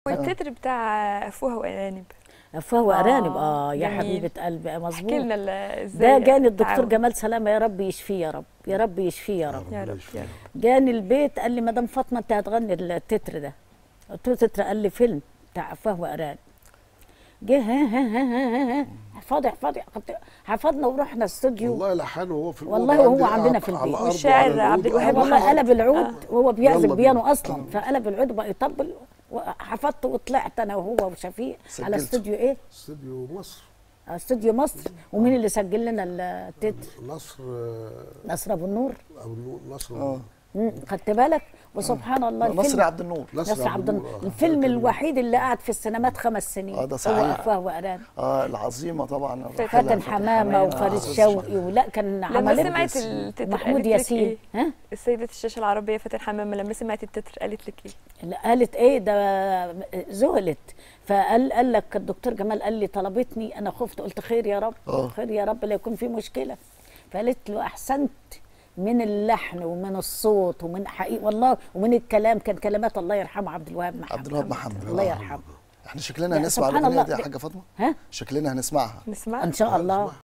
والتتر بتاع افواه وارانب فهو آه، ارانب اه يا جميل. حبيبه قلبي آه، احكي مظبوط لنا ال- ازاي ده جاني الدكتور التعاون. جمال سلامه يا رب يشفيه يا رب يا رب يشفيه يا رب يا رب يا رب جاني البيت قال لي مدام فاطمه انت هتغني التتر ده قلت له تتر قال لي فيلم بتاع فهو ارانب جه ها ها ها ها ها حفاضي حفاضي كنت- حفظنا ورحنا استوديو والله لحنه وهو في والله الأوضة وهو عندي عندنا على- في البيت. على الأرض والشاعر وعلى عبد العود الوهاب وعلى والله محمد. قلب العود وهو بيعزف يلا بيانو بينا. اصلا فقلب العود بقى يطبل حفظت وطلعت انا وهو وشفيق على سجلت. استوديو ايه؟ استوديو مصر استوديو مصر ومين اللي سجل لنا التتر؟ نصر آه، نصر ابو النور ابو النور نصر اه مم، خدت بالك وسبحان الله نصر الفيلم عبد النور نصر عبد النور آه، الفيلم فاكر. الوحيد اللي قعد في السينمات خمس سنين آه، ده هو صحيح. أفواه وأرانب اه العظيمه طبعا الراحلة فاتن حمامه وفريد آه. شوقي ولا كان لما عملت سمعت التتر محمود قالت لك ياسين إيه؟ ها السيدة الشاشة العربية فاتن حمامة لما سمعت التتر قالت لك ايه؟ لا، قالت ايه ده ذهلت فقال قال لك الدكتور جمال قال لي طلبتني انا خفت قلت خير يا رب آه. خير يا رب لا يكون في مشكله فقالت له احسنت من اللحن ومن الصوت ومن حقيقي والله ومن الكلام كان كلمات الله يرحمه عبد الوهاب محمد عبد الوهاب محمد. الله يرحمه احنا شكلنا لا، هنسمع سبحان الاغنيه الله. دي يا حاجه فاطمه ها شكلنا هنسمعها نسمع ان شاء الله